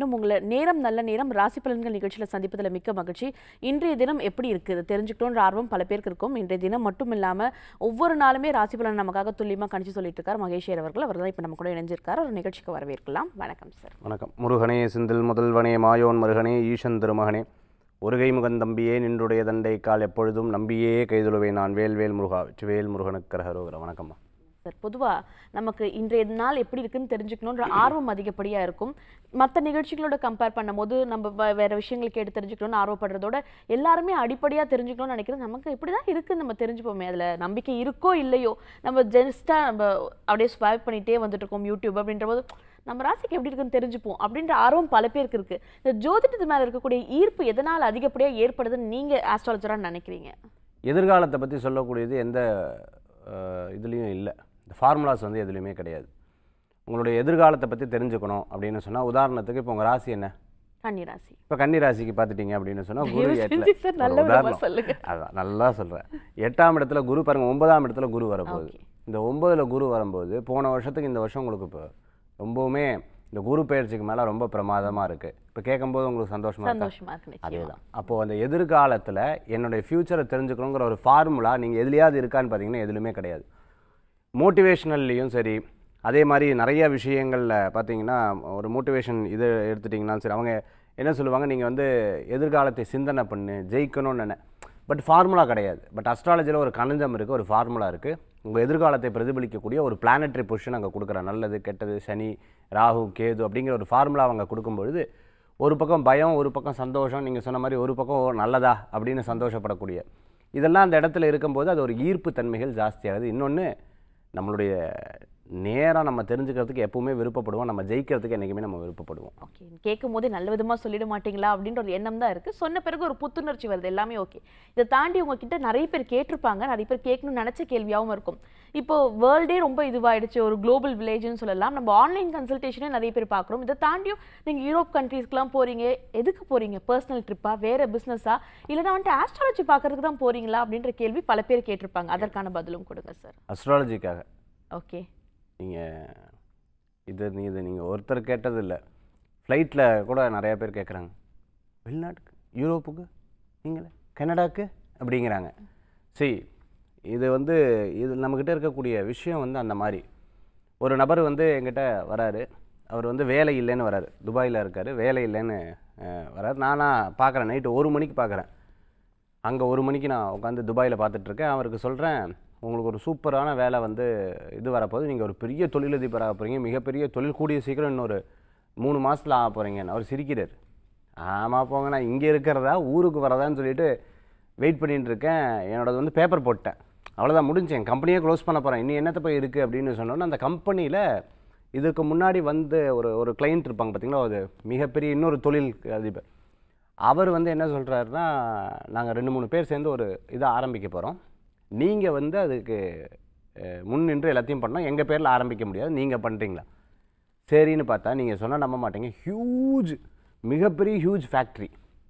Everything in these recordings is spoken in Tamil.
மீண்டும் உங்களை நேரம் நல்ல நேரம் ராசி பலன்கள் நிகழ்ச்சியில் சந்திப்பதில் மிக்க மகிழ்ச்சி இன்றைய தினம் எப்படி இருக்குது தெரிஞ்சுக்கணுன்ற ஆர்வம் பல பேருக்கு இருக்கும் இன்றைய தினம் மட்டும் இல்லாமல் ஒவ்வொரு நாளுமே ராசி பலன் நமக்காக துல்லியமாக கணிச்சு சொல்லிட்டு இருக்கார் மகேஷர் அவர்கள் அவர் தான் இப்போ நம்ம கூட இணைஞ்சிருக்கார் ஒரு நிகழ்ச்சிக்கு வரவேற்கலாம் வணக்கம் சார் வணக்கம் முருகனே செந்தில் முதல்வனே மாயோன் மருகனே ஈசன் திருமகனே ஒருகை முகந்தம்பியே நின்றுடைய தண்டை கால் எப்பொழுதும் நம்பியே கைதுழுவை நான் வேல்வேல் முருகா வெற்றிவேல் முருகனுக்கு கரகரோகர வணக்கம்மா சார் பொதுவாக நமக்கு இன்றைய நாள் எப்படி இருக்குன்னு தெரிஞ்சுக்கணுன்ற ஆர்வம் அதிகப்படியாக இருக்கும் மற்ற நிகழ்ச்சிகளோட கம்பேர் பண்ணும்போது நம்ம வ- வேற விஷயங்கள் கேட்டு தெரிஞ்சுக்கணும்னு ஆர்வப்படுறதோட எல்லாருமே அடிப்படையாக தெரிஞ்சுக்கணும்னு நினைக்கிறது நமக்கு இப்படி தான் இருக்குன்னு நம்ம தெரிஞ்சுப்போமே அதில் நம்பிக்கை இருக்கோ இல்லையோ நம்ம ஜென்ஸ்டாக நம்ம அப்படியே ஸ்வைப் பண்ணிகிட்டே வந்துட்டு இருக்கோம் யூடியூப் அப்படின்ற போது நம்ம ராசிக்கு எப்படி இருக்குன்னு தெரிஞ்சுப்போம் அப்படின்ற ஆர்வம் பல பேருக்கு இருக்கு இந்த ஜோதிடத்து மேலே இருக்கக்கூடிய ஈர்ப்பு எதனால் அதிகப்படியாக ஏற்படுதுன்னு நீங்கள் ஆஸ்ட்ராலஜராக நினைக்கிறீங்க எதிர்காலத்தை பற்றி சொல்லக்கூடியது எந்த அஹ், இதுலேயும் இல்லை இந்த ஃபார்முலாஸ் வந்து எதுலேயுமே கிடையாது உங்களுடைய எதிர்காலத்தை பற்றி தெரிஞ்சுக்கணும் அப்படின்னு சொன்னால் உதாரணத்துக்கு இப்போ உங்கள் ராசி என்ன கன்னி ராசி இப்போ கன்னி ராசிக்கு பார்த்துட்டீங்க அப்படின்னு சொன்னால் குரு தயவு எட்டில் செஞ்சு சார் நல்ல ஒரு விதமா உதாரணம். சொல்லுங்க. அதான் நல்லா சொல்கிறேன் எட்டாம் இடத்துல குரு பாருங்க ஒன்பதாம் இடத்துல குரு வரப்போகுது Okay. இந்த ஒன்பதுல குரு வரும்போது போன வருஷத்துக்கு இந்த வருஷம் உங்களுக்கு இப்போ ரொம்பவுமே இந்த குரு பயிற்சிக்கு மேலே ரொம்ப பிரமாதமாக இருக்குது இப்போ கேட்கும்போது உங்களுக்கு சந்தோஷமா இருக்கா சந்தோஷமா இருக்கு நிச்சயமா அதேதான் அப்போது அந்த எதிர்காலத்தில் என்னுடைய ஃப்யூச்சரை தெரிஞ்சுக்கணுங்கிற ஒரு ஃபார்முலா நீங்கள் எதுலையாவது இருக்கான்னு பார்த்தீங்கன்னா எதுலையுமே கிடையாது மோட்டிவேஷ்னல்லையும் சரி அதே மாதிரி நிறைய விஷயங்களில் பார்த்தீங்கன்னா ஒரு மோட்டிவேஷன் இது எடுத்துட்டிங்கனாலும் சரி அவங்க என்ன சொல்லுவாங்க நீங்கள் வந்து எதிர்காலத்தை சிந்தனை பண்ணு ஜெயிக்கணும்னு நினை பட் ஃபார்முலா கிடையாது பட் அஸ்ட்ராலஜியில் ஒரு கணிதம் இருக்குது ஒரு ஃபார்முலா இருக்குது உங்கள் எதிர்காலத்தை பிரதிபலிக்கக்கூடிய ஒரு பிளானட்டரி பொசிஷன் அங்கே கொடுக்குற நல்லது கெட்டது சனி ராகு கேது அப்படிங்கிற ஒரு ஃபார்முலா அவங்க கொடுக்கும்பொழுது ஒரு பக்கம் பயம் ஒரு பக்கம் சந்தோஷம் நீங்கள் சொன்ன மாதிரி ஒரு பக்கம் ஓ, நல்லதா அப்படின்னு சந்தோஷப்படக்கூடிய இதெல்லாம் அந்த இடத்துல இருக்கும்போது அது ஒரு ஈர்ப்பு தன்மைகள் ஜாஸ்தியாகுது இன்னொன்று நம்மளுடைய நேரம் நம்ம தெரிஞ்சுக்கிறதுக்கு எப்பவுமே விருப்பப்படுவோம் நம்ம ஜெயிக்கிறதுக்கு என்றைக்குமே நம்ம விருப்பப்படுவோம் ஓகே கேட்கும் போதே நல்ல விதமா சொல்லிட மாட்டீங்களா அப்படின்ற ஒரு எண்ணம் தான் இருக்கு சொன்ன பிறகு ஒரு புத்துணர்ச்சி வருது எல்லாமே ஓகே இதை தாண்டி உங்ககிட்ட நிறைய பேர் கேட்டிருப்பாங்க நிறைய பேர் கேட்கணும்னு நினைச்ச கேள்வியாகவும் இருக்கும் இப்போ வேர்ல்டே ரொம்ப இதுவாயிடுச்சு ஒரு குளோபல் வில்லேஜ்னு சொல்லலாம் நம்ம ஆன்லைன் கன்சல்டேஷனே நிறைய பேர் பார்க்குறோம் இதை தாண்டியும் நீங்க யூரோப் கண்ட்ரீஸ்க்குலாம் போறீங்க எதுக்கு போறீங்க பர்சனல் ட்ரிப்பா வேற பிசினஸா இல்லைன்னா வந்துட்டு ஆஸ்ட்ராலஜி பார்க்கறதுக்கு தான் போறீங்களா அப்படின்ற கேள்வி பல பேர் கேட்டிருப்பாங்க அதற்கான பதிலும் கொடுங்க சார் அஸ்ட்ராலஜிக்காக ஓகே நீங்கள் இது நீ இது நீங்கள் ஒருத்தர் கேட்டது இல்லை ஃப்ளைட்டில் கூட நிறைய பேர் கேட்குறாங்க வெளிநாட்டுக்கு யூரோப்புக்கு நீங்களே கனடாக்கு அப்படிங்கிறாங்க சரி இது வந்து இது நம்மக்கிட்ட இருக்கக்கூடிய விஷயம் வந்து அந்த மாதிரி ஒரு நபர் வந்து எங்கிட்ட வராரு அவர் வந்து வேலை இல்லைன்னு வராரு துபாயில் இருக்கார் வேலை இல்லைன்னு அஹ், வராரு நானா பார்க்குறேன் நைட்டு ஒரு மணிக்கு பார்க்குறேன் அங்கே ஒரு மணிக்கு நான் உட்காந்து துபாயில் பார்த்துட்ருக்கேன் அவருக்கு சொல்கிறேன் உங்களுக்கு ஒரு சூப்பரான வேலை வந்து இது வரப்போகுது நீங்கள் ஒரு பெரிய தொழிலதிபராக போகிறீங்க மிகப்பெரிய தொழில் கூடிய சீக்கிரம் இன்னொரு மூணு மாதத்தில் ஆக போகிறீங்கன்னு அவர் சிரிக்கிறார் ஆமாம் போங்க நான் இங்கே இருக்கிறதா ஊருக்கு வரதான்னு சொல்லிட்டு வெயிட் பண்ணிட்டு இருக்கேன் என்னோடது வந்து பேப்பர் போட்டேன் அவ்வளோதான் முடிஞ்சு என் கம்பெனியே க்ளோஸ் பண்ண போகிறேன் இன்னும் என்னத்த போய் இருக்குது அப்படின்னு சொன்னோன்னே அந்த கம்பெனியில் இதுக்கு முன்னாடி வந்து ஒரு ஒரு கிளைண்ட் இருப்பாங்க பார்த்தீங்களா ஒரு மிகப்பெரிய இன்னொரு தொழில் அதிபர் அவர் வந்து என்ன சொல்கிறாருன்னா நாங்கள் ரெண்டு மூணு பேர் சேர்ந்து ஒரு இதை ஆரம்பிக்க போகிறோம் நீங்கள் வந்து அதுக்கு அஹ், முன் நின்று எல்லாத்தையும் பண்ணோம் எங்கள் பேரில் ஆரம்பிக்க முடியாது நீங்கள் பண்ணுறீங்களா சரின்னு பார்த்தா நீங்கள் சொன்னால் நம்ப மாட்டீங்க ஹியூஜ் மிகப்பெரிய ஹியூஜ் ஃபேக்ட்ரி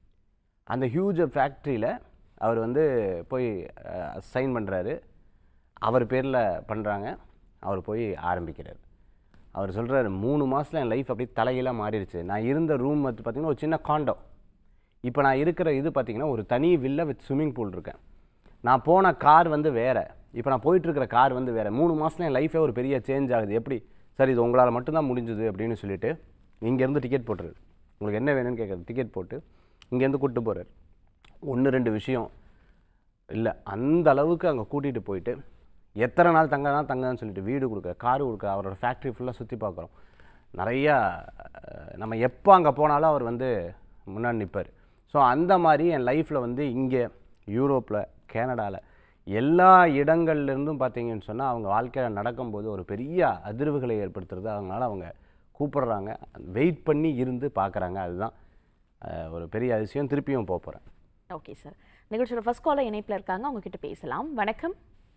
அந்த ஹியூஜ் ஃபேக்ட்ரியில் அவர் வந்து போய் சைன் பண்ணுறாரு அவர் பேரில் பண்ணுறாங்க அவர் போய் ஆரம்பிக்கிறார் அவர் சொல்கிறாரு மூணு மாதத்தில் என் லைஃப் அப்படியே தலைகீழாக மாறிடுச்சு நான் இருந்த ரூம் வந்து பார்த்திங்கன்னா ஒரு சின்ன காண்டோ இப்போ நான் இருக்கிற இது பார்த்திங்கன்னா ஒரு தனி வில்ல வித் ஸ்விம்மிங் பூல் இருக்கேன் நான் போன கார் வந்து வேறு இப்போ நான் போயிட்டுருக்கிற கார் வந்து வேறு மூணு மாதத்துல என் லைஃபே ஒரு பெரிய சேஞ்ச் ஆகுது எப்படி சார் இது உங்களால் மட்டும்தான் முடிஞ்சுது அப்படின்னு சொல்லிட்டு இங்கேருந்து டிக்கெட் போட்டுரு உங்களுக்கு என்ன வேணும்னு கேட்குறது டிக்கெட் போட்டு இங்கேருந்து கூப்பிட்டு போகிறார் ஒன்று ரெண்டு விஷயம் இல்லை அந்த அளவுக்கு அங்கே கூட்டிகிட்டு போயிட்டு எத்தனை நாள் தங்கனா தங்கன்னு சொல்லிட்டு வீடு கொடுக்க காரு கொடுக்க அவரோட ஃபேக்ட்ரி ஃபுல்லாக சுற்றி பார்க்குறோம் நிறையா அஹ், நம்ம எப்போ அங்கே போனாலும் அவர் வந்து முன்னாடி நிற்பார் ஸோ அந்த மாதிரி என் லைஃப்பில் வந்து இங்கே யூரோப்பில் கனடாவில் எல்லா இடங்கள்லேருந்தும் பார்த்தீங்கன்னு சொன்னால் அவங்க வாழ்க்கையில் நடக்கும்போது ஒரு பெரிய அதிர்வுகளை ஏற்படுத்துறது அதனால அவங்க கூப்பிடுறாங்க வெயிட் பண்ணி இருந்து பார்க்குறாங்க அதுதான் அஹ், ஒரு பெரிய அதிசயம் திருப்பியும் போக போகிறேன் ஓகே சார் நிகழ்ச்சியோட ஃபர்ஸ்ட் காலர் இணைப்பில் இருக்காங்க அவங்க கிட்ட பேசலாம் வணக்கம்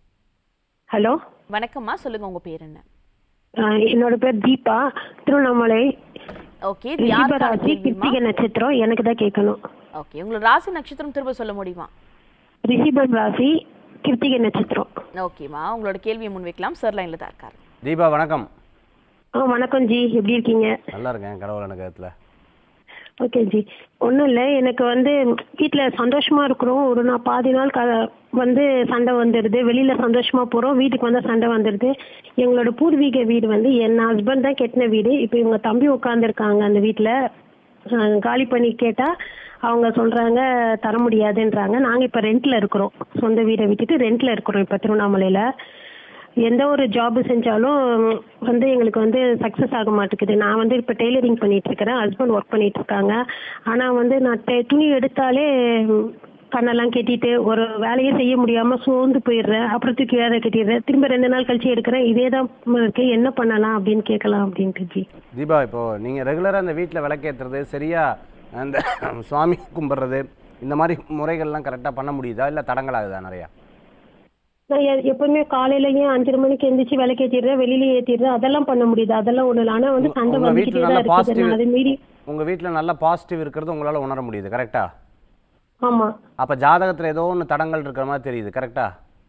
ஹலோ வணக்கம்மா சொல்லுங்க உங்க பேர் என்ன அஹ் என்னோட பேர் தீபா திருவண்ணாமலை ஓகே இது யாருக்கான ரிஷபராசி கேள்விமா கிருத்திகை நட்சத்திரம் எனக்கு தான் கேட்கணும் ஓகே உங்களோட ராசி நட்சத்திரம் திரும்ப சொல்ல முடியுமா ரிஷிபம் ராசி கிருத்திகை நட்சத்திரம் ஓகேம்மா உங்களோட கேள்வியை முன்வைக்கலாம் சார் லைன்ல தான் இருக்காரு தீபா வணக்கம் ஆ வணக்கம் ஜி எப்படி இருக்கீங்க நல்லா இருக்கேன் கடவுள் அனுகிரகத்தில் ஓகே ஜி ஒன்றும் இல்லை எனக்கு வந்து வீட்டில் சந்தோஷமா இருக்கிறோம் ஒரு நாள் பாதி நாள் க வந்து சண்டை வந்துடுது வெளியில் சந்தோஷமா போகிறோம் வீட்டுக்கு வந்தால் சண்டை வந்துடுது எங்களோட பூர்வீக வீடு வந்து என் ஹஸ்பண்ட் தான் கெட்டின வீடு இப்போ இவங்க தம்பி உட்காந்துருக்காங்க அந்த வீட்டில் காலி பண்ணி கேட்டால் அவங்க சொல்கிறாங்க தர முடியாதுன்றாங்க நாங்கள் இப்போ ரெண்ட்டில் இருக்கிறோம் சொந்த வீடை விட்டுட்டு ரெண்ட்டில் இருக்கிறோம் இப்போ திருவண்ணாமலையில் எந்த ஒரு ஜாப் செஞ்சாலும் வந்து எங்களுக்கு வந்து சக்ஸஸ் ஆக மாட்டேங்குது நான் வந்து இப்போ டெய்லரிங் பண்ணிட்டு இருக்கிறேன் ஹஸ்பண்ட் ஒர்க் பண்ணிட்டு இருக்காங்க ஆனால் வந்து நான் டெ- துணி எடுத்தாலே ம், கண்ணெல்லாம் கெட்டிட்டு ஒரு வேலையே செய்ய முடியாம சோர்ந்து போயிடுறேன் அப்புறம் தூக்கி வேலை கட்டிடுறேன் திரும்ப ரெண்டு நாள் கழிச்சு எடுக்கிறேன் இதே தான் இருக்கு என்ன பண்ணலாம் அப்படின்னு கேட்கலாம் அப்படின்ட்டு ஜி தீபா இப்போது நீங்கள் ரெகுலராக அந்த வீட்டில் விளக்கேற்றுறது சரியாக அந்த சுவாமி கும்பிட்றது இந்த மாதிரி முறைகள்லாம் கரெக்டாக பண்ண முடியுதா இல்லை தடங்கலாகுதா நிறையா நான் எ- எப்பவுமே காலையிலயும் அஞ்சரை மணிக்கு எந்திரிச்சு விளக்கேற்றிடுறேன் வெளியில ஏற்றிடுறேன் அதெல்லாம் பண்ண முடியுது அதெல்லாம் ஒண்ணு இல்லை ஆனா வந்து உங்க- சண்டை உங்க வந்துக்கிட்டே வீட்டில் தான் நல்ல இருக்குது பாசிட்டிவ் நான் அதை மீறி உங்கள் வீட்டில் நல்ல பாசிட்டிவ் இருக்கிறது உங்களால் உணர முடியுது கரெக்டா ஆமா அப்போ ஜாதகத்தில் ஏதோ ஒன்று தடங்கள் இருக்கிற மாதிரி தெரியுது கரெக்டா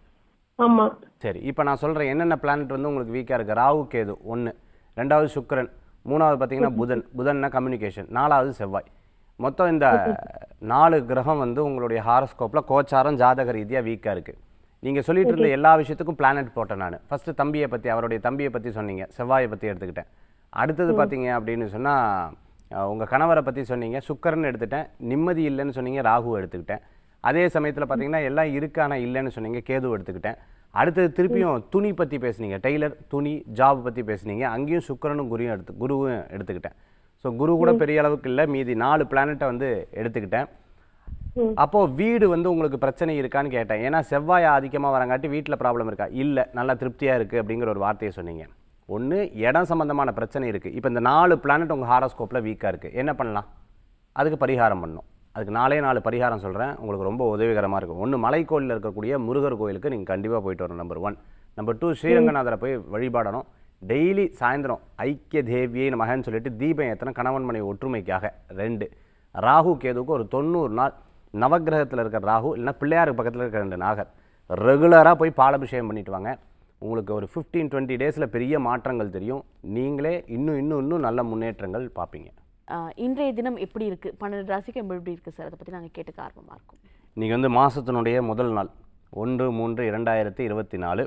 ஆமா சரி இப்போ நான் சொல்கிறேன் என்னென்ன பிளானட் வந்து உங்களுக்கு வீக்காக இருக்குது ராகு கேது ஒன்று ரெண்டாவது சுக்கிரன் மூணாவது பார்த்தீங்கன்னா புதன் புதன்னா கம்யூனிகேஷன் நாலாவது செவ்வாய் மொத்தம் இந்த நாலு கிரகம் வந்து உங்களுடைய ஹாரஸ்கோப்பில் கோச்சாரம் ஜாதக ரீதியாக வீக்காக இருக்குது நீங்கள் சொல்லிட்டு இருந்த எல்லா விஷயத்துக்கும் பிளானட் போட்டேன் நான் ஃபஸ்ட்டு தம்பியை பற்றி அவருடைய தம்பியை பற்றி சொன்னீங்க செவ்வாயை பற்றி எடுத்துக்கிட்டேன் அடுத்தது பார்த்தீங்க அப்படின்னு சொன்னால் உங்கள் கணவரை பற்றி சொன்னீங்க சுக்கரன் எடுத்துட்டேன் நிம்மதி இல்லைன்னு சொன்னீங்க ராகு எடுத்துக்கிட்டேன் அதே சமயத்தில் பார்த்தீங்கன்னா எல்லாம் இருக்கு ஆனால் இல்லைன்னு சொன்னீங்க கேது எடுத்துக்கிட்டேன் அடுத்தது திருப்பியும் துணி பற்றி பேசுனீங்க டெய்லர் துணி ஜாப் பற்றி பேசுனீங்க அங்கேயும் சுக்கிரனும் குருவும் எடுத்து குருவும் எடுத்துக்கிட்டேன் ஸோ குரு கூட பெரிய அளவுக்கு இல்லை மீதி நாலு பிளானட்டை வந்து எடுத்துக்கிட்டேன் அப்போ வீடு வந்து உங்களுக்கு பிரச்சனை இருக்கான்னு கேட்டேன் ஏன்னா செவ்வாய் அதிகமாக வரங்காட்டி வீட்டில் ப்ராப்ளம் இருக்கா இல்லை நல்லா திருப்தியாக இருக்குது அப்படிங்கிற ஒரு வார்த்தையை சொன்னீங்க ஒன்று இடம் சம்பந்தமான பிரச்சனை இருக்குது இப்போ இந்த நாலு பிளானட் உங்கள் ஹாரோஸ்கோப்பில் வீக்காக இருக்குது என்ன பண்ணலாம் அதுக்கு பரிகாரம் பண்ணணும் அதுக்கு நாலே நாலு பரிகாரம் சொல்கிறேன் உங்களுக்கு ரொம்ப உதவிகரமாக இருக்கும் ஒன்று மலைக்கோயிலில் இருக்கக்கூடிய முருகர் கோயிலுக்கு நீங்கள் கண்டிப்பாக போயிட்டு வரணும் நம்பர் ஒன் நம்பர் டூ ஸ்ரீரங்கநாதரை போய் வழிபாடணும் டெய்லி சாயந்தரம் ஐக்கிய தேவியை மகன் சொல்லிட்டு தீபம் ஏத்தனை கணவன் மனைவி ஒற்றுமைக்காக ரெண்டு ராகு கேதுவுக்கு ஒரு தொண்ணூறு நாள் நவக்கிரகத்தில் இருக்கிற ராகு இல்லைன்னா பிள்ளையாருக்கு பக்கத்தில் இருக்கிற ரெண்டு நாகர் ரெகுலராக போய் பாலாபிஷேகம் பண்ணிட்டு வாங்க உங்களுக்கு ஒரு ஃபிஃப்டீன் டுவெண்ட்டி டேஸில் பெரிய மாற்றங்கள் தெரியும் நீங்களே இன்னும் இன்னும் இன்னும் நல்ல முன்னேற்றங்கள் பார்ப்பீங்க ஆஹ் இன்றைய தினம் எப்படி இருக்கு பன்னெண்டு ராசிக்கு எப்படி இருக்கு சார் அதை பத்தி நாங்க கேட்டுக்க ஆர்வமா இருக்கும் இன்றைக்கி வந்து மாதத்தினுடைய முதல் நாள் ஒன்று மூன்று இரண்டாயிரத்தி இருபத்தி நாலு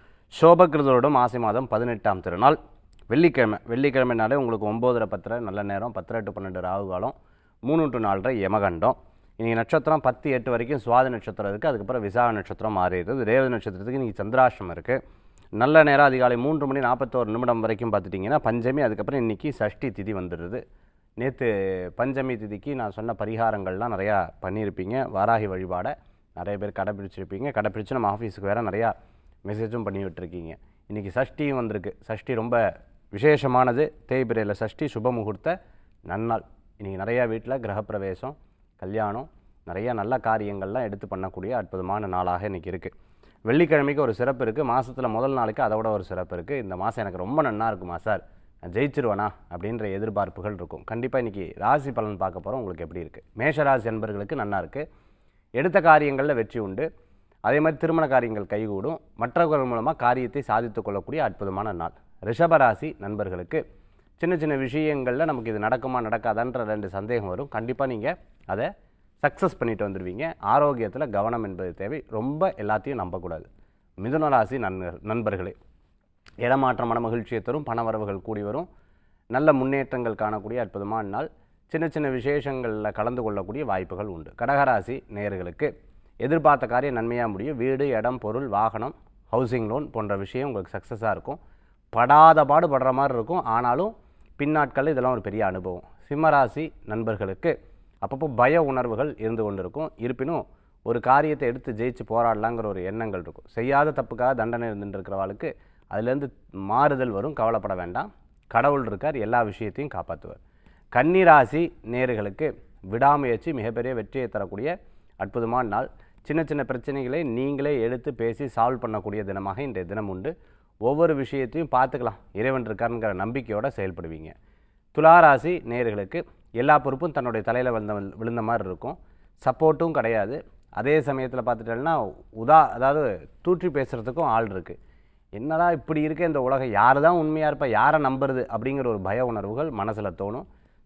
சோபகிருதோட மாசி மாதம் பதினெட்டாம் திருநாள் வெள்ளிக்கிழமை வெள்ளிக்கிழமைனாலே உங்களுக்கு ஒம்போதரை பத்தரை நல்ல நேரம் பத்தரை டு பன்னெண்டு ராகு காலம் மூணு டு நாலரை யமகண்டம் இன்றைக்கி நட்சத்திரம் பத்து எட்டு வரைக்கும் சுவாதி நட்சத்திரம் இருக்குது அதுக்கப்புறம் விசாக நட்சத்திரம் மாறிடுது ரேவதி நட்சத்திரத்துக்கு இன்றைக்கி சந்திராஷ்டம் இருக்குது நல்ல நேரம் அதிகாலை மூன்று மணி நாற்பத்தோரு நிமிடம் வரைக்கும் பார்த்துட்டிங்கன்னா பஞ்சமி அதுக்கப்புறம் இன்றைக்கி சஷ்டி திதி வந்துடுது நேற்று பஞ்சமி திதிக்கு நான் சொன்ன பரிகாரங்கள்லாம் நிறையா பண்ணியிருப்பீங்க வாராகி வழிபாடை நிறைய பேர் கடைப்பிடிச்சிருப்பீங்க கடைப்பிடிச்சு நம்ம ஆஃபீஸுக்கு வேறு நிறையா மெசேஜும் பண்ணி விட்டுருக்கீங்க இன்றைக்கி சஷ்டியும் வந்திருக்கு சஷ்டி ரொம்ப விசேஷமானது தேய்பிரையில் சஷ்டி சுப முகூர்த்த நன்னாள் இன்றைக்கி நிறையா வீட்டில் கிரகப்பிரவேசம் கல்யாணம் நிறைய நல்ல காரியங்கள்லாம் எடுத்து பண்ணக்கூடிய அற்புதமான நாளாக இன்றைக்கி இருக்குது வெள்ளிக்கிழமைக்கு ஒரு சிறப்பு இருக்குது மாதத்தில் முதல் நாளுக்கு அதை விட ஒரு சிறப்பு இருக்குது இந்த மாதம் எனக்கு ரொம்ப நன்னா இருக்குமா சார் நான் ஜெயிச்சிருவேனா அப்படின்ற எதிர்பார்ப்புகள் இருக்கும் கண்டிப்பாக இன்றைக்கி ராசி பலன் பார்க்க போகிறோம் உங்களுக்கு எப்படி இருக்குது மேஷராசி என்பர்களுக்கு நன்னா இருக்குது எடுத்த காரியங்களில் வெற்றி உண்டு அதே மாதிரி திருமண காரியங்கள் கைகூடும் மற்றவர்கள் மூலமாக காரியத்தை சாதித்து கொள்ளக்கூடிய அற்புதமான நாள் ரிஷபராசி நண்பர்களுக்கு சின்ன சின்ன விஷயங்களில் நமக்கு இது நடக்குமா நடக்காதான்ற ரெண்டு சந்தேகம் வரும் கண்டிப்பாக நீங்கள் அதை சக்ஸஸ் பண்ணிட்டு வந்துடுவீங்க ஆரோக்கியத்தில் கவனம் என்பது தேவை ரொம்ப எல்லாத்தையும் நம்பக்கூடாது மிதுன ராசி நண்பர் நண்பர்களே இடமாற்றம் மன மகிழ்ச்சியை தரும் பண வரவுகள் கூடி வரும் நல்ல முன்னேற்றங்கள் காணக்கூடிய அற்புதமான நாள் சின்ன சின்ன விசேஷங்களில் கலந்து கொள்ளக்கூடிய வாய்ப்புகள் உண்டு கடகராசி நேயர்களுக்கு எதிர்பார்த்த காரியம் நன்மையாக முடியும் வீடு இடம் பொருள் வாகனம் ஹவுசிங் லோன் போன்ற விஷயம் உங்களுக்கு சக்ஸஸாக இருக்கும் படாத பாடு படுற மாதிரி இருக்கும் ஆனாலும் பின்னாட்களில் இதெல்லாம் ஒரு பெரிய அனுபவம் சிம்மராசி நண்பர்களுக்கு அப்பப்போ பய உணர்வுகள் இருந்து கொண்டிருக்கும் இருப்பினும் ஒரு காரியத்தை எடுத்து ஜெயிச்சு போராடலாங்கிற ஒரு எண்ணங்கள் இருக்கும் செய்யாத தப்புக்காக தண்டனை இருந்துட்டு இருக்கிறவாளுக்கு அதுலேருந்து மாறுதல் வரும் கவலைப்பட வேண்டாம் கடவுள் இருக்கார் எல்லா விஷயத்தையும் காப்பாற்றுவார் கன்னிராசி நேர்களுக்கு விடாமுயற்சி மிகப்பெரிய வெற்றியை தரக்கூடிய அற்புதமான நாள் சின்ன சின்ன பிரச்சனைகளை நீங்களே எடுத்து பேசி சால்வ் பண்ணக்கூடிய தினமாக இன்றைய தினம் உண்டு ஒவ்வொரு விஷயத்தையும் பார்த்துக்கலாம் இறைவன் இருக்காருங்கிற நம்பிக்கையோடு செயல்படுவீங்க துளாராசி நேயர்களுக்கு எல்லா பொறுப்பும் தன்னுடைய தலையில் விழுந்த விழுந்த மாதிரி இருக்கும் சப்போர்ட்டும் கிடையாது அதே சமயத்தில் பார்த்துட்டேன்னா உதா அதாவது தூற்றி பேசுகிறதுக்கும் ஆள் இருக்குது என்னடா இப்படி இருக்க இந்த உலகம் யார் தான் உண்மையாக இருப்பா யாரை நம்புறது அப்படிங்கிற ஒரு பய உணர்வுகள் மனசில் தோணும்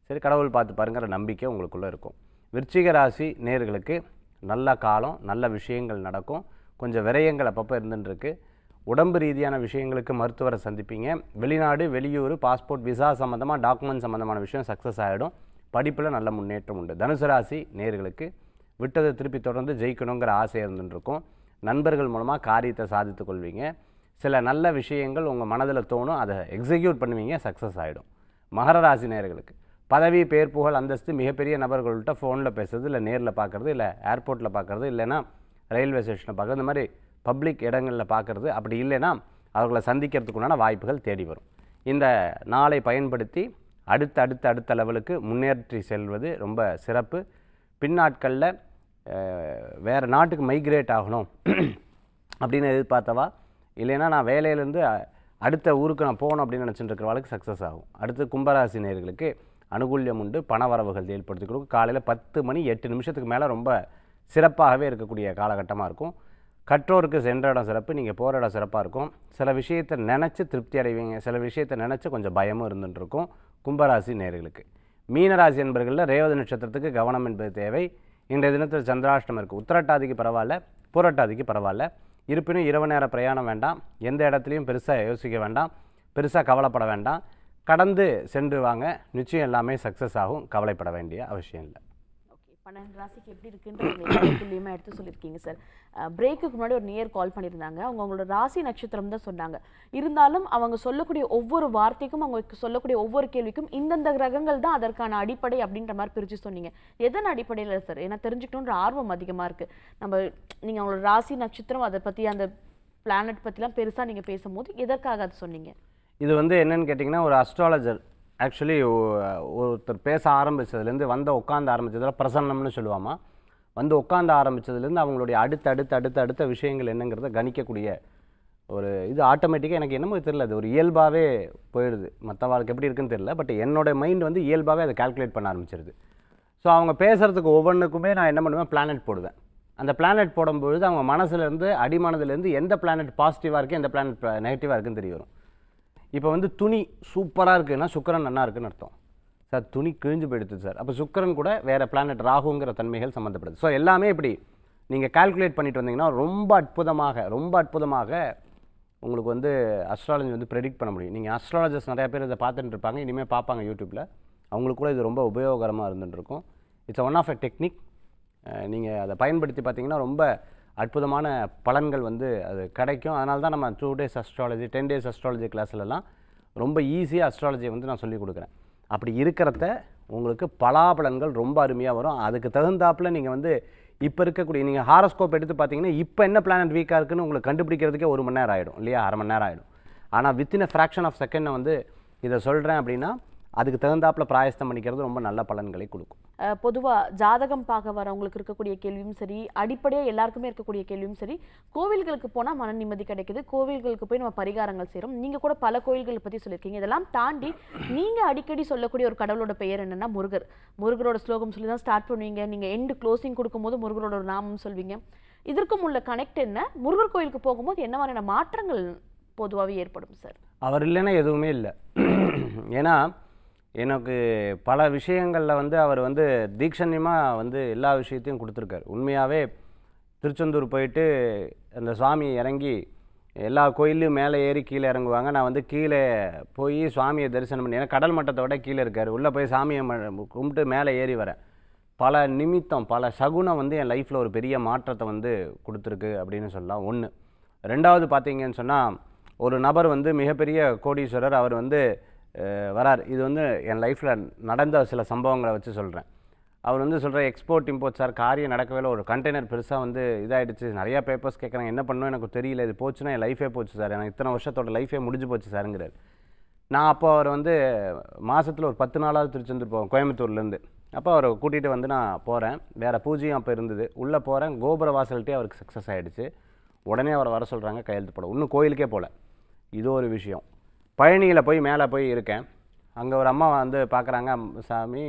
சரி கடவுள் பார்த்து பாருங்கிற நம்பிக்கை உங்களுக்குள்ளே இருக்கும் விருச்சிக ராசி நேர்களுக்கு நல்ல காலம் நல்ல விஷயங்கள் நடக்கும் கொஞ்சம் விரயங்கள் அப்பப்போ இருந்துருக்கு உடம்பு ரீதியான விஷயங்களுக்கு மருத்துவரை சந்திப்பீங்க வெளிநாடு வெளியூர் பாஸ்போர்ட் விசா சம்மந்தமாக டாக்குமெண்ட் சம்மந்தமான விஷயம் சக்ஸஸ் ஆகிடும் படிப்பில் நல்ல முன்னேற்றம் உண்டு தனுசு ராசி நேர்களுக்கு விட்டதை திருப்பி தொடர்ந்து ஜெயிக்கணுங்கிற ஆசை இருந்துருக்கும் நண்பர்கள் மூலமாக காரியத்தை சாதித்து கொள்வீங்க சில நல்ல விஷயங்கள் உங்கள் மனதில் தோணும் அதை எக்ஸிக்யூட் பண்ணுவீங்க சக்ஸஸ் ஆகிடும் மகர ராசி நேயர்களுக்கு பதவி பேர் புகழ் அந்தஸ்து மிகப்பெரிய நபர்கள்ட்ட ஃபோனில் பேசுறது இல்லை நேரில் பார்க்குறது இல்லை ஏர்போர்ட்டில் பார்க்குறது இல்லைன்னா ரயில்வே ஸ்டேஷனில் பார்க்குறது இந்த மாதிரி பப்ளிக் இடங்களில் பார்க்குறது அப்படி இல்லைன்னா அவர்களை சந்திக்கிறதுக்குண்டான வாய்ப்புகள் தேடி வரும் இந்த நாளை பயன்படுத்தி அடுத்த அடுத்த அடுத்த லெவலுக்கு முன்னேற்றி செல்வது ரொம்ப சிறப்பு பின்னாட்களில் வேறு நாட்டுக்கு மைக்ரேட் ஆகணும் அப்படின்னு எதிர்பார்த்தவா இல்லைன்னா நான் வேலையிலேருந்து அ- அடுத்த ஊருக்கு நான் போகணும் அப்படின்னு நினச்சிட்டு இருக்கிறவளுக்கு சக்ஸஸ் ஆகும் அடுத்து கும்பராசி நேயர்களுக்கு அனுகூல்யம் உண்டு பண வரவுகள் ஏற்படுத்தி கொடுக்கும் காலையில் பத்து மணி எட்டு நிமிஷத்துக்கு மேலே ரொம்ப சிறப்பாகவே இருக்கக்கூடிய காலகட்டமாக இருக்கும் கற்றோருக்கு சென்ற இடம் சிறப்பு நீங்கள் போகிற இடம் சிறப்பாக இருக்கும் சில விஷயத்தை நினச்சி திருப்தி அடைவீங்க சில விஷயத்தை நினச்சி கொஞ்சம் பயமும் இருந்துட்டு இருக்கும் கும்பராசி நேயர்களுக்கு மீனராசி என்பர்களில் ரேவதி நட்சத்திரத்துக்கு கவனம் என்பது தேவை இன்றைய தினத்தில் சந்திராஷ்டமம் இருக்குது உத்திரட்டாதிக்கு பரவாயில்ல புரட்டாதிக்கு பரவாயில்ல இருப்பினும் இரவு நேர பிரயாணம் வேண்டாம் எந்த இடத்துலையும் பெருசாக யோசிக்க வேண்டாம் பெருசாக கவலைப்பட வேண்டாம் கடந்து சென்று வாங்க நிச்சயம் எல்லாமே சக்ஸஸ் ஆகும் கவலைப்பட வேண்டிய அவசியம் இல்லை ஓகே பன்னெண்டு ராசிக்கு எப்படி இருக்குன்றது துல்லியமாக எடுத்து சொல்லியிருக்கீங்க சார் பிரேக்குக்கு முன்னாடி ஒரு நியர் கால் பண்ணியிருந்தாங்க அவங்க அவங்களோட ராசி நட்சத்திரம் தான் சொன்னாங்க இருந்தாலும் அவங்க சொல்லக்கூடிய ஒவ்வொரு வார்த்தைக்கும் அவங்க சொல்லக்கூடிய ஒவ்வொரு கேள்விக்கும் இந்தந்த கிரகங்கள் தான் அதற்கான அடிப்படை அப்படின்ற மாதிரி பிரித்து சொன்னீங்க எதன் அடிப்படையில் சார் ஏன்னா தெரிஞ்சுக்கணுன்ற ஆர்வம் அதிகமாக இருக்குது நம்ம நீங்கள் அவங்களோட ராசி நட்சத்திரம் அதை பற்றி அந்த பிளானட் பற்றிலாம் பெருசாக நீங்கள் பேசும்போது எதற்காக அது சொன்னீங்க இது வந்து என்னன்னு கேட்டிங்கன்னா ஒரு அஸ்ட்ராலஜர் ஆக்சுவலி ஒருத்தர் பேச ஆரம்பிச்சதுலேருந்து வந்த உட்காந்து ஆரம்பிச்சதுல பிரசன்னம்னு சொல்லுவாமா வந்து உட்காந்து ஆரம்பிச்சதுலேருந்து அவங்களுடைய அடுத்த அடுத்த அடுத்த அடுத்த விஷயங்கள் என்னங்கிறத கணிக்கக்கூடிய ஒரு இது ஆட்டோமேட்டிக்காக எனக்கு என்னமோ தெரியல அது ஒரு இயல்பாகவே போயிடுது மற்ற வாழ்க்கை எப்படி இருக்குன்னு தெரியல பட் என்னோட மைண்ட் வந்து இயல்பாகவே அதை கால்குலேட் பண்ண ஆரம்பிச்சிருது ஸோ அவங்க பேசுகிறதுக்கு ஒவ்வொன்றுக்குமே நான் என்ன பண்ணுவேன் பிளானட் போடுவேன் அந்த பிளானட் போடும்பொழுது அவங்க மனசுலேருந்து அடிமனதுலேருந்து எந்த பிளானட் பாசிட்டிவாக இருக்குது எந்த பிளானட் நெகட்டிவாக இருக்குன்னு தெரிய வரும் இப்போ வந்து துணி சூப்பராக இருக்குன்னா சுக்கிரன் நல்லா இருக்குன்னு அர்த்தம் சார் துணி கிழிஞ்சு போயிடுது சார் அப்போ சுக்கிரன் கூட வேறு பிளானட் ராகுங்கிற தன்மைகள் சம்மந்தப்படுது ஸோ எல்லாமே இப்படி நீங்கள் கால்குலேட் பண்ணிட்டு வந்தீங்கன்னா ரொம்ப அற்புதமாக ரொம்ப அற்புதமாக உங்களுக்கு வந்து அஸ்ட்ராலஜி வந்து ப்ரெடிக்ட் பண்ண முடியும் நீங்கள் அஸ்ட்ராலஜர்ஸ் நிறைய பேர் இதை பார்த்துட்டு இருப்பாங்க இனிமேல் பார்ப்பாங்க யூடியூப்பில் அவங்களுக்கு கூட இது ரொம்ப உபயோகரமாக இருந்துட்டு இருக்கும் it's one of a technique நீங்கள் அதை பயன்படுத்தி பார்த்தீங்கன்னா ரொம்ப அற்புதமான பலன்கள் வந்து அது கிடைக்கும் அதனால தான் நம்ம two days astrology ten days astrology கிளாஸ்லலாம் ரொம்ப ஈஸியாக அஸ்ட்ராலஜியை வந்து நான் சொல்லிக் கொடுக்குறேன் அப்படி இருக்கிறத உங்களுக்கு பலாபலன்கள் ரொம்ப அருமையாக வரும் அதுக்கு தகுந்தாப்புல நீங்கள் வந்து இப்போ இருக்கக்கூடிய நீங்கள் ஹாரோஸ்கோப் எடுத்து பார்த்தீங்கன்னா இப்போ என்ன பிளானட் வீக்காக இருக்குன்னு உங்களுக்கு கண்டுபிடிக்கிறதுக்கே ஒரு மணி நேரம் ஆகிடும் இல்லையா அரை மணி நேரம் ஆகிடும் ஆனால் within a fraction of second வந்து இதை சொல்கிறேன் அப்படின்னா அதுக்கு தகுந்தாப்புல பிராயஸ்தம் பண்ணிக்கிறது ரொம்ப நல்ல பலன்களை கொடுக்கும் அஹ் பொதுவா ஜாதகம் பார்க்க வரவங்களுக்கு இருக்கக்கூடிய கேள்வியும் சரி அடிப்படையா எல்லாருக்குமே இருக்கக்கூடிய கேள்வியும் சரி கோவில்களுக்கு போனா மன நிம்மதி கிடைக்குது கோவில்களுக்கு போய் நம்ம பரிகாரங்கள் செய்றோம் நீங்க கூட பல கோவில்களை பத்தி சொல்லியிருக்கீங்க இதெல்லாம் தாண்டி நீங்க அடிக்கடி சொல்லக்கூடிய ஒரு கடவுளோட பெயர் என்னன்னா முருகர் முருகரோட ஸ்லோகம் சொல்லி தான் ஸ்டார்ட் பண்ணுவீங்க நீங்க எண்டு க்ளோசிங் கொடுக்கும்போது முருகரோட ஒரு நாமம் சொல்வீங்க இதற்கும் உள்ள கனெக்ட் என்ன முருகர் கோயிலுக்கு போகும்போது என்ன மாதிரியான மாற்றங்கள் பொதுவாகவே ஏற்படும் சார் அவர் இல்லைன்னா எதுவுமே இல்லை ஏன்னா எனக்கு பல விஷயங்களில் வந்து அவர் வந்து தீக்ஷண்யமாக வந்து எல்லா விஷயத்தையும் கொடுத்துருக்காரு உண்மையாகவே திருச்செந்தூர் போயிட்டு அந்த சுவாமி இறங்கி எல்லா கோயில்லையும் மேலே ஏறி கீழே இறங்குவாங்க நான் வந்து கீழே போய் சுவாமியை தரிசனம் பண்ணி ஏன்னா கடல் மட்டத்தை விட கீழே இருக்கார் உள்ளே போய் சாமியை ம- கும்பிட்டு மேலே ஏறி வரேன் பல நிமித்தம் பல சகுனம் வந்து என் லைஃப்பில் ஒரு பெரிய மாற்றத்தை வந்து கொடுத்துருக்கு அப்படின்னு சொல்லலாம் ஒன்று ரெண்டாவது பார்த்தீங்கன்னு சொன்னால் ஒரு நபர் வந்து மிகப்பெரிய கோடீஸ்வரர் அவர் வந்து அஹ், வரார் இது வந்து என் லைஃப்பில் நடந்த சில சம்பவங்களை வச்சு சொல்கிறேன் அவர் வந்து சொல்கிற எக்ஸ்போர்ட் இம்போர்ட் சார் காரியம் நடக்கவே இல்லை ஒரு கண்டெய்னர் பெருசாக வந்து இதாகிடுச்சு நிறையா பேப்பர்ஸ் கேட்குறாங்க என்ன பண்ணணும் எனக்கு தெரியல இது போச்சுன்னா என் லைஃபே போச்சு சார் எனக்கு இத்தனை வருஷத்தோட லைஃபே முடிஞ்சு போச்சு சாருங்கிறார் நான் அப்போ அவர் வந்து மாசத்துல ஒரு பத்து நாளாவது திருச்செந்தூர் போவேன் கோயம்புத்தூர்லேருந்து அப்போ அவரை கூட்டிகிட்டு வந்து நான் போகிறேன் வேறு பூஜையும் அப்போ இருந்தது உள்ளே போகிறேன் கோபுர வாசல்கிட்டே அவருக்கு சக்ஸஸ் ஆகிடுச்சு உடனே அவரை வர சொல்கிறாங்க கையெழுத்து போட இன்னும் கோயிலுக்கே போகல இது ஒரு விஷயம் பழனியில் போய் மேலே போய் இருக்கேன் அங்கே ஒரு அம்மா வந்து பார்க்குறாங்க சாமி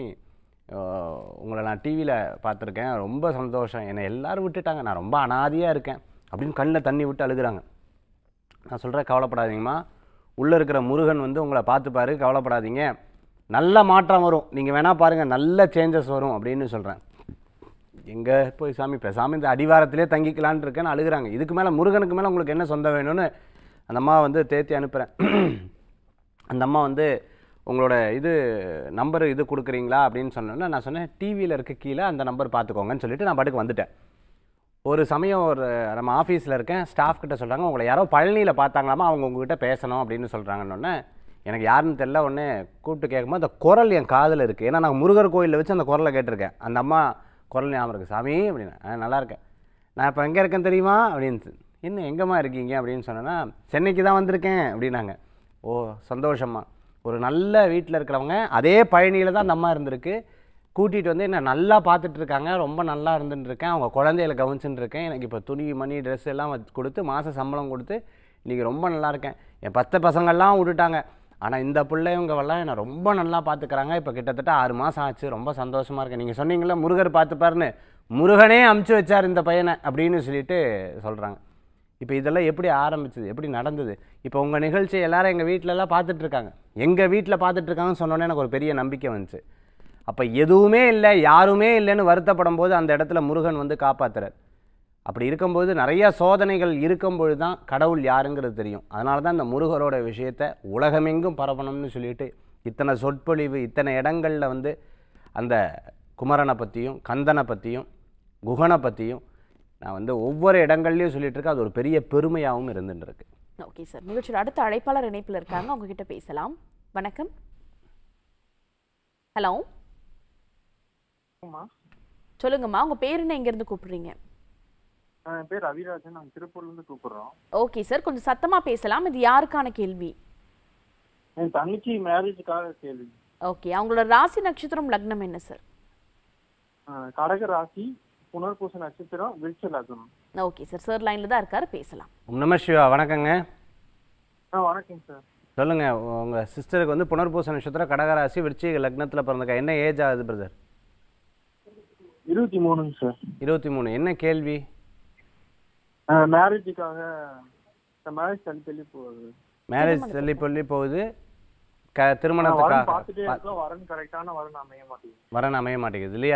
அஹ், உங்களை நான் டிவியில் பார்த்துருக்கேன் ரொம்ப சந்தோஷம் என்னை எல்லாரும் விட்டுட்டாங்க நான் ரொம்ப அனாதியாக இருக்கேன் அப்படின்னு கண்ணில் தண்ணி விட்டு அழுகுறாங்க நான் சொல்கிறேன் கவலைப்படாதீங்கம்மா உள்ளே இருக்கிற முருகன் வந்து உங்களை பார்த்துப்பாரு கவலைப்படாதீங்க நல்ல மாற்றம் வரும் நீங்கள் வேணால் பாருங்கள் நல்ல சேஞ்சஸ் வரும் அப்படின்னு சொல்கிறேன் எங்கே போய் சாமி பேசாமல் இந்த அடிவாரத்திலே தங்கிக்கலான்னு இருக்கேன்னு அழுகுறாங்க இதுக்கு மேலே முருகனுக்கு மேலே உங்களுக்கு என்ன சொந்தம் வேணும்னு அந்த அம்மா வந்து தேத்தி அனுப்புகிறேன் அந்த அம்மா வந்து உங்களோட இது நம்பர் இது கொடுக்குறீங்களா அப்படின்னு சொன்னோன்னே நான் சொன்னேன் டிவியில் இருக்க கீழே அந்த நம்பர் பார்த்துக்கோங்கன்னு சொல்லிட்டு நான் பாட்டுக்கு வந்துட்டேன் ஒரு சமயம் ஒரு நம்ம ஆஃபீஸில் இருக்கேன் ஸ்டாஃப் கிட்ட சொல்கிறாங்க உங்களை யாரோ பழனியில் பார்த்தாங்களாமா அவங்க உங்ககிட்ட பேசணும் அப்படின்னு சொல்கிறாங்கன்னொன்னே எனக்கு யாருன்னு தெரியல உடனே கூப்பிட்டு கேட்கும்போது அந்த குரல் என் காதில் இருக்குது ஏன்னா நான் முருகர் கோயிலில் வச்சு அந்த குரலை கேட்டிருக்கேன் அந்த அம்மா குரல் ஞாபகம் இருக்குது சாமி அப்படின்னு "ஆ, நல்லா இருக்கேன் நான் இப்போ எங்கே இருக்கேன் தெரியுமா அப்படின்னு என்ன எங்கேம்மா இருக்கீங்க அப்படின்னு சொன்னேன்னா சென்னைக்கு தான் வந்திருக்கேன் அப்படின்னாங்க ஓ சந்தோஷம்மா ஒரு நல்ல வீட்டில் இருக்கிறவங்க அதே பழனியில் தான் அந்த அம்மா இருந்திருக்கு கூட்டிகிட்டு வந்து என்ன நல்லா பார்த்துட்டு இருக்காங்க ரொம்ப நல்லா இருந்துட்டு இருக்கேன் அவங்க குழந்தைகளை கவனிச்சுட்டு இருக்கேன் எனக்கு இப்போ துணி மணி ட்ரெஸ் எல்லாம் வச்சு கொடுத்து மாத சம்பளம் கொடுத்து இன்றைக்கி ரொம்ப நல்லா இருக்கேன் என் பத்து பசங்கள்லாம் விட்டுட்டாங்க ஆனால் இந்த பிள்ளைவங்கெல்லாம் என்னை ரொம்ப நல்லா பார்த்துக்கிறாங்க இப்போ கிட்டத்தட்ட ஆறு மாதம் ஆச்சு ரொம்ப சந்தோஷமாக இருக்கேன் நீங்கள் சொன்னீங்களே முருகர் பார்த்துப்பாருன்னு முருகனே அமுச்சு வச்சார் இந்த பையனை அப்படின்னு சொல்லிட்டு சொல்கிறாங்க இப்போ இதெல்லாம் எப்படி ஆரம்பிச்சது எப்படி நடந்தது இப்போ உங்கள் நிகழ்ச்சி எல்லாரும் எங்கள் வீட்டிலலாம் பார்த்துட்டு இருக்காங்க எங்கள் வீட்டில் பார்த்துட்டு இருக்காங்கன்னு சொன்னோன்னே எனக்கு ஒரு பெரிய நம்பிக்கை வந்துச்சு அப்போ எதுவுமே இல்லை யாருமே இல்லைன்னு வருத்தப்படும் போது அந்த இடத்துல முருகன் வந்து காப்பாத்துறார் அப்படி இருக்கும்போது நிறைய சோதனைகள் இருக்கும்பொழுது தான் கடவுள் யாருங்கிறது தெரியும் அதனால தான் இந்த முருகரோட விஷயத்தை உலகமெங்கும் பரப்பணும்னு சொல்லிட்டு இத்தனை சொற்பொழிவு இத்தனை இடங்களில் வந்து அந்த குமரனை பற்றியும் கந்தனை பற்றியும் குகனை பற்றியும் நான் வந்து ஒவ்வொரு இடங்கள்லையும் சொல்லிட்டு இருக்கேன் அது ஒரு பெரிய பெருமையாகவும் இருந்துட்டு இருக்கு ஓகே சார் நிகழ்ச்சியோட அடுத்த அழைப்பாளர் இணைப்பில் இருக்காங்க அவங்க கிட்ட பேசலாம் வணக்கம் ஹலோ ஆமா சொல்லுங்கம்மா உங்க பேர் என்ன இருந்து கூப்பிடுறீங்க ஆ, என் பேர் ரவிராஜன் நாங்கள் திருப்பூர்லேருந்து கூப்பிடுறோம் ஓகே சார் கொஞ்சம் சத்தமா பேசலாம் இது யாருக்கான கேள்வி என் தங்கச்சி மேரேஜுக்காக கேள்வி ஓகே அவங்களோட ராசி நட்சத்திரம் லக்னம் என்ன சார் ஆ, கடக ராசி புனர்பூச நட்சத்திரம் விருட்ச லக்னம் ஓகே சார் சார் லைன்ல தான் இருக்காரு பேசலாம் உம் நம சிவா வணக்கங்க ஆ வணக்கம் சார் சொல்லுங்க உங்க சிஸ்டருக்கு வந்து புனர்பூச நட்சத்திரம் கடகராசி விருச்சிக லக்னத்தில் பிறந்தக்கா என்ன ஏஜ் ஆகுது பிரதர் இருபத்தி மூணுங்க சார் இருபத்தி மூணு என்ன கேள்வி ஆ, மேரேஜுக்காக மேரேஜ் தள்ளி தள்ளி போகுது மேரேஜ் தள்ளி சொல்லி போகுது க வரன் திருமணத்துக்காக பார்த்துட்டே இருக்கோம் வரன் கரெக்டான வரன் அமைய மாட்டேங்குது வரன் அமைய மாட்டேங்குது இல்லையா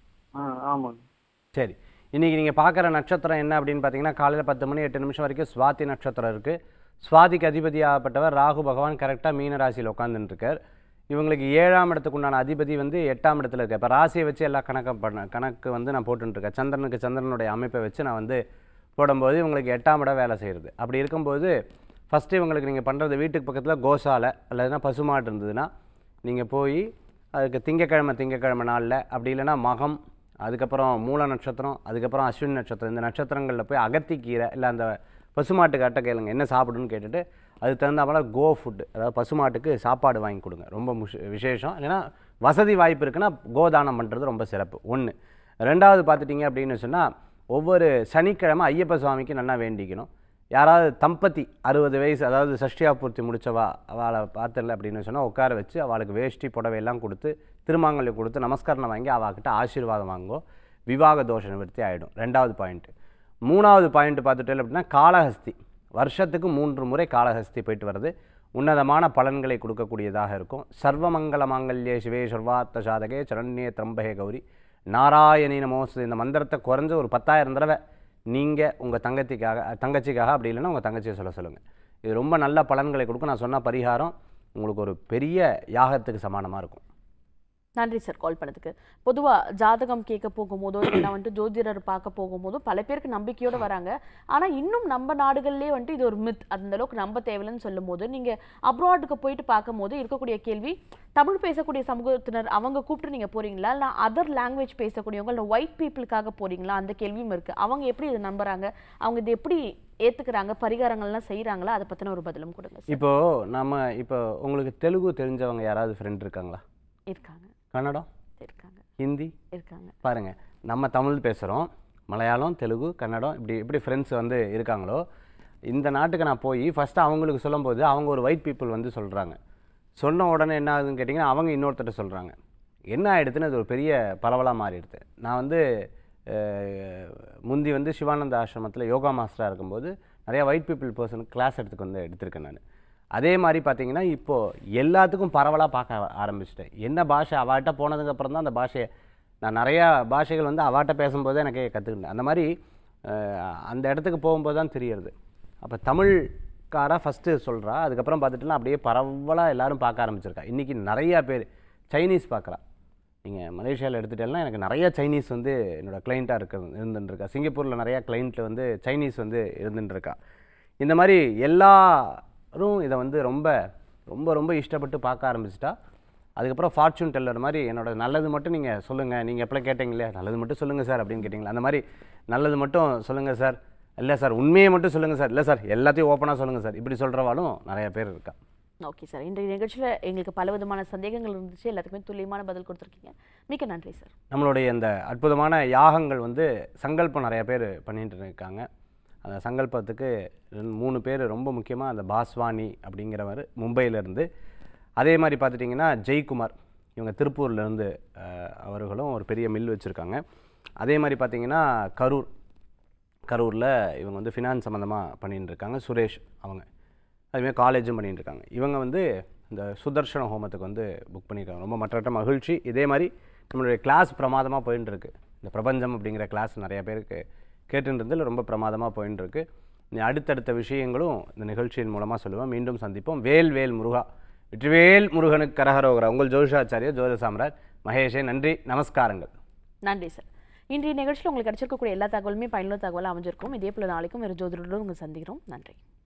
ஆ ஆமாங்க சரி இன்னைக்கு நீங்கள் பார்க்குற நட்சத்திரம் என்ன அப்படின்னு பார்த்தீங்கன்னா காலையில் பத்து மணி எட்டு நிமிஷம் வரைக்கும் சுவாதி நட்சத்திரம் இருக்குது சுவாதிக்கு அதிபதியாகப்பட்டவர் ராகு பகவான் கரெக்டாக மீன ராசியில் உட்காந்துட்டு இருக்கார் இவங்களுக்கு ஏழாம் இடத்துக்கு உண்டான அதிபதி வந்து எட்டாம் இடத்துல இருக்கு இப்போ ராசியை வச்சு எல்லா கணக்கும் பண்ண கணக்கு வந்து நான் போட்டுருக்கேன் சந்திரனுக்கு சந்திரனுடைய அமைப்பை வச்சு நான் வந்து போடும்போது இவங்களுக்கு எட்டாம் இடம் வேலை செய்கிறது அப்படி இருக்கும்போது ஃபஸ்ட்டு இவங்களுக்கு நீங்கள் பண்ணுறது வீட்டுக்கு பக்கத்தில் கோசாலை அல்லதுனா பசுமாடு இருந்ததுன்னா நீங்கள் போய் அதுக்கு திங்கக்கிழமை திங்கக்கிழமை நாளில் அப்படி இல்லைன்னா மகம் அதுக்கப்புறம் மூல நட்சத்திரம் அதுக்கப்புறம் அஸ்வின் நட்சத்திரம் இந்த நட்சத்திரங்களில் போய் அகத்திக்கீரை இல்லை அந்த பசுமாட்டுக்கு அட்டை கேளுங்க என்ன சாப்பிடுன்னு கேட்டுட்டு அதுக்கு தகுந்த போல கோ ஃபுட்டு அதாவது பசுமாட்டுக்கு சாப்பாடு வாங்கி கொடுங்க ரொம்ப முஷ- விசேஷம் ஏன்னா வசதி வாய்ப்பு இருக்குன்னா கோதானம் பண்ணுறது ரொம்ப சிறப்பு ஒன்று ரெண்டாவது பார்த்துட்டிங்க அப்படின்னு சொன்னால் ஒவ்வொரு சனிக்கிழமை ஐயப்ப சுவாமிக்கு நல்லா வேண்டிக்கணும் யாராவது தம்பதி அறுபது வயசு அதாவது சஷ்டியா பூர்த்தி முடிச்சவா அவளை பார்த்துல அப்படின்னு சொன்னால் உட்கார வச்சு அவளுக்கு வேஷ்டி புடவை எல்லாம் கொடுத்து திருமாங்கல்யம் கொடுத்து நமஸ்காரம் வாங்கி அவகிட்ட ஆசீர்வாதம் வாங்கோ விவாக தோஷ நிவர்த்தி ஆகிடும் ரெண்டாவது பாயிண்ட்டு மூணாவது பாயிண்ட் பார்த்துட்டேன் அப்படின்னா காளஹஸ்தி வருஷத்துக்கு மூன்று முறை காளஹஸ்தி போயிட்டு வர்றது உன்னதமான பலன்களை கொடுக்கக்கூடியதாக இருக்கும் சர்வமங்கல மாங்கல்யே சிவே சர்வார்த்த சாதகே சரண்யே திரம்பகே கௌரி நாராயணி நமோஸ்து இந்த மந்திரத்தை குறைஞ்ச ஒரு பத்தாயிரம் தடவை நீங்கள் உங்கள் தங்கச்சிக்காக தங்கச்சிக்காக அப்படி இல்லைன்னா உங்கள் தங்கச்சியை சொல்ல சொல்லுங்கள் இது ரொம்ப நல்ல பலன்களை கொடுக்கும் நான் சொன்ன பரிகாரம் உங்களுக்கு ஒரு பெரிய யாகத்துக்கு சமானமாக இருக்கும் நன்றி சார் கால் பண்ணதுக்கு பொதுவா ஜாதகம் கேட்க போகும்போதோ இல்லைன்னா வந்துட்டு ஜோதிடர் பார்க்க போகும்போதோ பல பேருக்கு நம்பிக்கையோட வராங்க ஆனா இன்னும் நம்ம நாடுகள்லயே வந்துட்டு இது ஒரு மித் அந்த அளவுக்கு நம்ப தேவையில்லைன்னு சொல்லும் போது நீங்க அப்ராடுக்கு போயிட்டு பார்க்கும்போது இருக்கக்கூடிய கேள்வி தமிழ் பேசக்கூடிய சமூகத்தினர் அவங்க கூப்பிட்டு நீங்க போறீங்களா இல்ல அதர் லாங்குவேஜ் பேசக்கூடியவங்க இல்ல ஒயிட் பீப்புளுக்காக போறீங்களா அந்த கேள்வியும் இருக்கு அவங்க எப்படி இதை நம்புறாங்க அவங்க இதை எப்படி ஏத்துக்கிறாங்க பரிகாரங்கள்லாம் செய்றாங்களா அதை பத்தின ஒரு பதிலும் கொடுங்க சார் இப்போது நம்ம இப்போ உங்களுக்கு தெலுங்கு தெரிஞ்சவங்க யாராவது ஃப்ரெண்ட் இருக்காங்களா இருக்காங்க கன்னடம் இருக்காங்க ஹிந்தி இருக்காங்க பாருங்கள் நம்ம தமிழ் பேசுகிறோம் மலையாளம் தெலுங்கு கன்னடம் இப்படி எப்படி ஃப்ரெண்ட்ஸ் வந்து இருக்காங்களோ இந்த நாட்டுக்கு நான் போய் ஃபஸ்ட்டு அவங்களுக்கு சொல்லும்போது அவங்க ஒரு ஒயிட் பீப்புள் வந்து சொல்கிறாங்க சொன்ன உடனே என்ன ஆகுதுன்னு கேட்டிங்கன்னா அவங்க இன்னொருத்தர்ட்ட சொல்கிறாங்க என்ன ஆகிடுதுன்னு அது ஒரு பெரிய பரவலாக மாறிடுது நான் வந்து அஹ், முந்தி வந்து சிவானந்த ஆசிரமத்தில் யோகா மாஸ்டராக இருக்கும்போது நிறையா ஒயிட் பீப்புள் பர்சனுக்கு கிளாஸ் எடுத்துக்கு வந்து எடுத்திருக்கேன் நான் அதே மாதிரி பார்த்தீங்கன்னா இப்போது எல்லாத்துக்கும் பரவலாக பார்க்க ஆரம்பிச்சிட்டேன் என்ன பாஷை அவாட்ட போனதுக்கப்புறம் தான் அந்த பாஷையை நான் நிறையா பாஷைகள் வந்து அவாட்ட பேசும்போது எனக்கு கற்றுக்கிட்டேன் அந்த மாதிரி அஹ், அந்த இடத்துக்கு போகும்போது தான் தெரியறது அப்போ தமிழ்காரா ஃபஸ்ட்டு சொல்கிறா அதுக்கப்புறம் பார்த்துட்டுலாம் அப்படியே பரவலாக எல்லாரும் பார்க்க ஆரம்பிச்சிருக்கா இன்றைக்கி நிறையா பேர் சைனீஸ் பார்க்குறா நீங்கள் மலேசியாவில் எடுத்துட்டேன்னா எனக்கு நிறைய சைனீஸ் வந்து என்னோடய கிளைண்ட்டாக இருக்க இருந்துட்டுருக்கா சிங்கப்பூரில் நிறையா கிளைண்ட்டில் வந்து சைனீஸ் வந்து இருந்துட்டுருக்கா இந்த மாதிரி எல்லாரும் இதை வந்து ரொம்ப ரொம்ப ரொம்ப இஷ்டப்பட்டு பார்க்க ஆரம்பிச்சிட்டா அதுக்கப்புறம் ஃபார்ச்சூன் டெல்லர் மாதிரி என்னோட நல்லது மட்டும் நீங்கள் சொல்லுங்கள் நீங்கள் எப்போ கேட்டீங்களே நல்லது மட்டும் சொல்லுங்கள் சார் அப்படின்னு கேட்டிங்களா அந்த மாதிரி நல்லது மட்டும் சொல்லுங்கள் சார் இல்லை சார் உண்மையை மட்டும் சொல்லுங்கள் சார் இல்லை சார் எல்லாத்தையும் ஓப்பனாக சொல்லுங்கள் சார் இப்படி சொல்கிறவாலும் நிறைய பேர் இருக்கா ஓகே சார் இன்றைய நிகழ்ச்சியில் எங்களுக்கு பல விதமான சந்தேகங்கள் இருந்துச்சு எல்லாத்துக்குமே துல்லியமான பதில் கொடுத்துருக்கீங்க மிக்க நன்றி சார் நம்மளுடைய இந்த அற்புதமான யாகங்கள் வந்து சங்கல்பம் நிறைய பேர் பண்ணிட்டு இருக்காங்க அந்த சங்கல்பத்துக்கு ரெண்டு- மூணு பேர் ரொம்ப முக்கியமாக அந்த பாஸ்வானி அப்படிங்கிறவர் மும்பையிலேருந்து அதே மாதிரி பார்த்துட்டிங்கன்னா ஜெய்குமார் இவங்க திருப்பூர்லேருந்து அவர்களும் ஒரு பெரிய மில் வச்சுருக்காங்க அதே மாதிரி பார்த்தீங்கன்னா கரூர் கரூரில் இவங்க வந்து ஃபினான்ஸ் சம்மந்தமாக பண்ணிட்டு இருக்காங்க சுரேஷ் அவங்க அதுமாதிரி காலேஜும் பண்ணிட்டு இருக்காங்க இவங்க வந்து இந்த சுதர்ஷன ஹோமத்துக்கு வந்து புக் பண்ணியிருக்காங்க ரொம்ப மற்றற்ற மகிழ்ச்சி இதே மாதிரி நம்மளுடைய கிளாஸ் பிரமாதமாக போயின்னு இருக்கு இந்த பிரபஞ்சம் அப்படிங்கிற கிளாஸ் நிறைய பேருக்கு கேட்டுட்டு இருந்ததில் ரொம்ப பிரமாதமாக போயின்னு இருக்கு இனி அடுத்தடுத்த விஷயங்களும் இந்த நிகழ்ச்சியின் மூலமாக சொல்லுவேன் மீண்டும் சந்திப்போம் வேல் வேல் முருகா வெற்றிவேல் முருகனுக்கு கரகரோகரா உங்கள் ஜோதிஷாச்சாரியர் ஜோதிட சாம்ராஜ் மகேஷே நன்றி நமஸ்காரங்கள் நன்றி சார் இன்றைய நிகழ்ச்சியில் உங்களுக்கு கிடைச்சிருக்கக்கூடிய எல்லா தகவலுமே பயனுள்ள தகவலாக அமைஞ்சிருக்கும் இதே போல நாளைக்கும் வேறு ஜோதிடரோடு உங்களை சந்திக்கிறோம் நன்றி